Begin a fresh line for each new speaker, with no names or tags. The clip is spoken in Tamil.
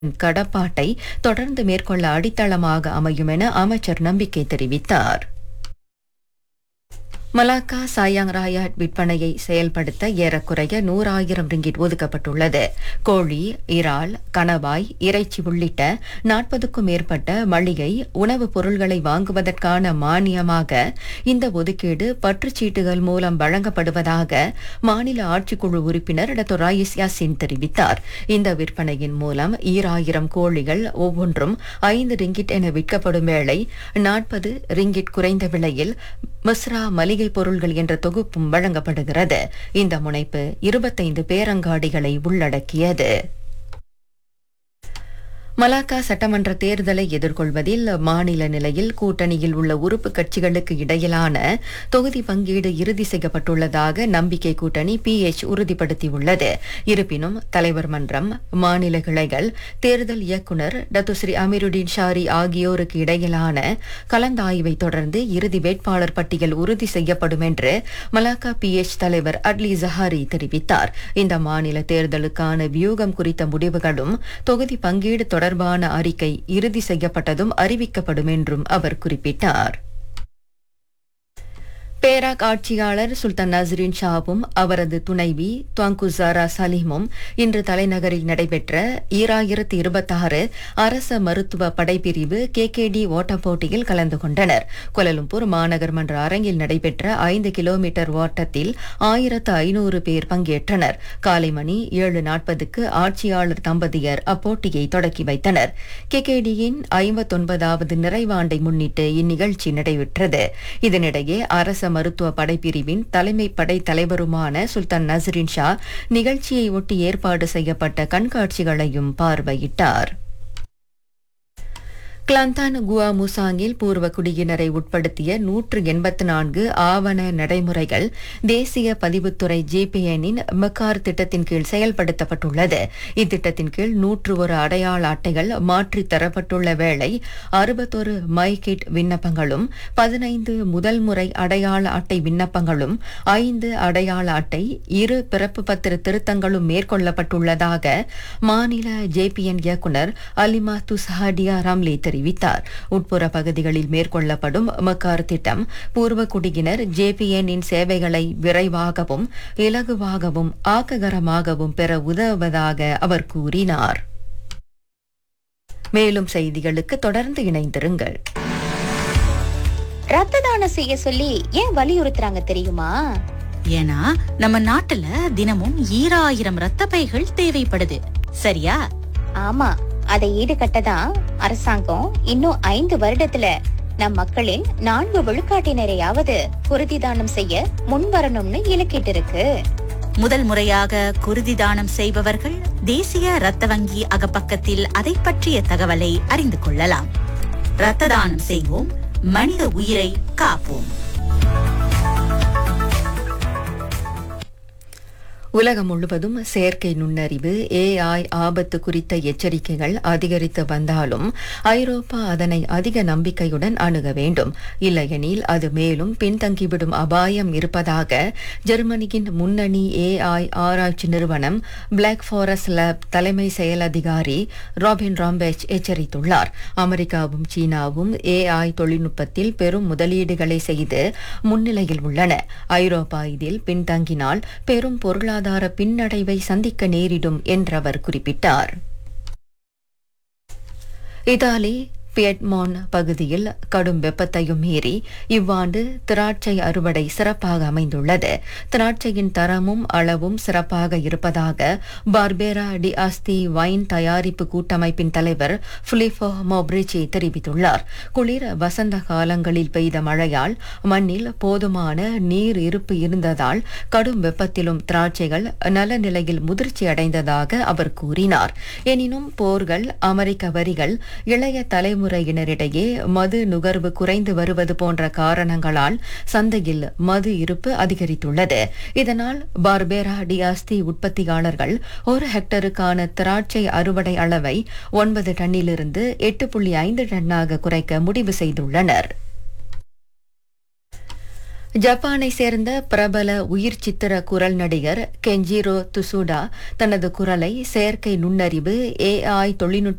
கடப்பாட்டை தொடர்ந்து மேற்கொள்ள அடித்தளமாக அமையும் என அமைச்சர் நம்பிக்கை தெரிவித்தார் மலாக்கா சாயாங் ராயாட் விற்பனையை செயல்படுத்த ஏறக்குறைய நூறாயிரம் ரிங்கிட் ஒதுக்கப்பட்டுள்ளது கோழி இறால் கணவாய் இறைச்சி உள்ளிட்ட நாற்பதுக்கும் மேற்பட்ட மளிகை உணவுப் பொருள்களை வாங்குவதற்கான மானியமாக இந்த ஒதுக்கீடு பற்றுச்சீட்டுகள் மூலம் வழங்கப்படுவதாக மாநில ஆட்சிக்குழு உறுப்பினர் டாக்டர் ராயிஸ் யாசின் தெரிவித்தார் இந்த விற்பனையின் மூலம் ஈராயிரம் கோழிகள் ஒவ்வொன்றும் ஐந்து ரிங்கிட் என விற்கப்படும் வேளை நாற்பது ரிங்கிட் குறைந்த விலையில் மிஸ்ரா மளிகை பொருள்கள் என்ற தொகுப்பும் வழங்கப்படுகிறது இந்த முனைப்பு இருபத்தைந்து பேரங்காடிகளை உள்ளடக்கியது மலாக்கா சட்டமன்ற தேர்தலை எதிர்கொள்வதில் மாநில நிலையில் கூட்டணியில் உள்ள உறுப்பு கட்சிகளுக்கு இடையிலான தொகுதி பங்கீடு இறுதி செய்யப்பட்டுள்ளதாக நம்பிக்கை கூட்டணி பிஎச் உறுதிப்படுத்தியுள்ளது இருப்பினும் தலைவர் மன்றம் மாநில கிளைகள் தேர்தல் இயக்குநர் டத்துஸ்ரீ அமீருddin ஷாரி ஆகியோருக்கு இடையிலான கலந்தாய்வை தொடர்ந்து இறுதி வேட்பாளர் பட்டியல் உறுதி செய்யப்படும் என்று மலாக்கா பிஎச் தலைவர் அட்லி ஜஹாரி தெரிவித்தார் இந்த மாநில தேர்தலுக்கான வியூகம் குறித்த முடிவுகளும் தொகுதி பங்கீடு தொடர்பான அறிக்கை இறுதி செய்யப்பட்டதும் அறிவிக்கப்படும் என்றும் அவர் குறிப்பிட்டார் பேராக் ஆட்சியாளர் சுல்தான் நஸ்ரின் ஷாவும் அவரது துணைவி துவாங்குசாரா சலீமும் இன்று தலைநகரில் நடைபெற்ற ஈராயிரத்தி இருபத்தாறு அரச மருத்துவ படைப்பிரிவு கேகேடி ஓட்டப் போட்டியில் கலந்து கொண்டனர் கோலலும்பூர் மாநகர் மன்ற அரங்கில் நடைபெற்ற ஐந்து கிலோமீட்டர் ஓட்டத்தில் ஆயிரத்து ஐநூறு பேர் பங்கேற்றனர் காலை மணி ஏழு நாற்பதுக்கு ஆட்சியாளர் தம்பதியர் அப்போட்டியை தொடக்கி வைத்தனர் கேகேடியின் ஐம்பத்தொன்பதாவது நிறைவாண்டை முன்னிட்டு இந்நிகழ்ச்சி நடைபெற்றது இதனிடையே அரச மருத்துவ படைப்பிரிவின் தலைமை படை தலைவருமான சுல்தான் நசரின் ஷா நிகழ்ச்சியை ஒட்டி ஏற்பாடு செய்யப்பட்ட கண்காட்சிகளையும் பார்வையிட்டார் கிளாந்தான் குவா முசாங்கில் பூர்வ குடியினரை உட்படுத்திய நூற்று எண்பத்து நான்கு ஆவண நடைமுறைகள் தேசிய பதிவுத்துறை ஜேபிஎனின் மெக்கார் திட்டத்தின் கீழ் செயல்படுத்தப்பட்டுள்ளது இத்திட்டத்தின் கீழ் நூற்று ஒரு அடையாள அட்டைகள் மாற்றித் தரப்பட்டுள்ள வேளை அறுபத்தொரு மைகிட் விண்ணப்பங்களும் பதினைந்து முதல் முறை அடையாள அட்டை விண்ணப்பங்களும் ஐந்து அடையாள அட்டை இரு பிறப்பு பத்திர திருத்தங்களும் மேற்கொள்ளப்பட்டுள்ளதாக மாநில ஜேபிஎன் இயக்குநர் அலிமா துசாடியா ராம்லே தெரிவித்தார் உட்புற பகுதிகளில் மேற்கொள்ளப்படும் மக்கார் திட்டம் பூர்வ குடியினர் ஜேபிஎனின் சேவைகளை விரைவாகவும் இலகுவாகவும் ஆக்ககரமாகவும் பெற உதவுவதாக அவர் கூறினார் மேலும் செய்திகளுக்கு தொடர்ந்து இணைந்திருங்கள்
ரத்த தானம் செய்ய சொல்லி ஏன் வலியுறுத்துறாங்க தெரியுமா
ஏன்னா நம்ம நாட்டுல தினமும் ஈராயிரம் ரத்த பைகள் தேவைப்படுது சரியா
ஆமா அதை ஈடுகட்ட தான் அரசாங்கம் இன்னும் ஐந்து வருடத்துல நம் மக்களின் நான்கு விழுக்காட்டினரையாவது குருதி தானம் செய்ய முன் வரணும்னு இலக்கிட்டு இருக்கு
முதல் முறையாக குருதி தானம் செய்பவர்கள் தேசிய ரத்த வங்கி அகப்பக்கத்தில் அதை பற்றிய தகவலை அறிந்து கொள்ளலாம் ரத்த தானம் செய்வோம் மனித உயிரை காப்போம்
உலகம் முழுவதும் செயற்கை நுண்ணறிவு ஏஐ ஆபத்து குறித்த எச்சரிக்கைகள் அதிகரித்து வந்தாலும் ஐரோப்பா அதனை அதிக நம்பிக்கையுடன் அணுக வேண்டும் இல்லையெனில் அது மேலும் பின்தங்கிவிடும் அபாயம் இருப்பதாக ஜெர்மனியின் முன்னணி ஏஐ ஆராய்ச்சி நிறுவனம் பிளாக் ஃபாரஸ்ட் லேப் தலைமை செயல் அதிகாரி ராபின் ராம்பேச் எச்சரித்துள்ளார் அமெரிக்காவும் சீனாவும் ஏஐ தொழில்நுட்பத்தில் பெரும் முதலீடுகளை செய்து முன்னிலையில் உள்ளன ஐரோப்பா இதில் பின்தங்கினால் பெரும் பொருளாதார பின்னடைவை சந்திக்க நேரிடும் என்றவர் குறிப்பிட்டார் இத்தாலி பியட்மான் பகுதியில் கடும் வெப்பத்தையும் மீறி இவ்வாண்டு திராட்சை அறுவடை சிறப்பாக அமைந்துள்ளது திராட்சையின் தரமும் அளவும் சிறப்பாக இருப்பதாக பார்பேரா டி ஆஸ்தி வைன் தயாரிப்பு கூட்டமைப்பின் தலைவர் புலிஃபோ மோப்ரிச்சி தெரிவித்துள்ளார் குளிர் வசந்த காலங்களில் பெய்த மழையால் மண்ணில் போதுமான நீர் இருப்பு இருந்ததால் கடும் வெப்பத்திலும் திராட்சைகள் நல்ல நிலையில் முதிர்ச்சி அடைந்ததாக அவர் கூறினார் எனினும் போர்கள் அமெரிக்க வரிகள் இளைய தலைமுறையினரிடையே மது நுகர்வு குறைந்து வருவது போன்ற காரணங்களால் சந்தையில் மது இருப்பு அதிகரித்துள்ளது இதனால் பார்பேரா டியாஸ்தி உற்பத்தியாளர்கள் ஒரு ஹெக்டருக்கான திராட்சை அறுவடை அளவை ஒன்பது டன்னிலிருந்து எட்டு புள்ளி ஐந்து டன்னாக குறைக்க முடிவு செய்துள்ளனர் ஜப்பானை சேர்ந்த பிரபல உயிர் சித்திர குரல் நடிகர் கெஞ்சிரோ துசுடா தனது குரலை செயற்கை நுண்ணறிவு ஏஐ தொழில்நுட்ப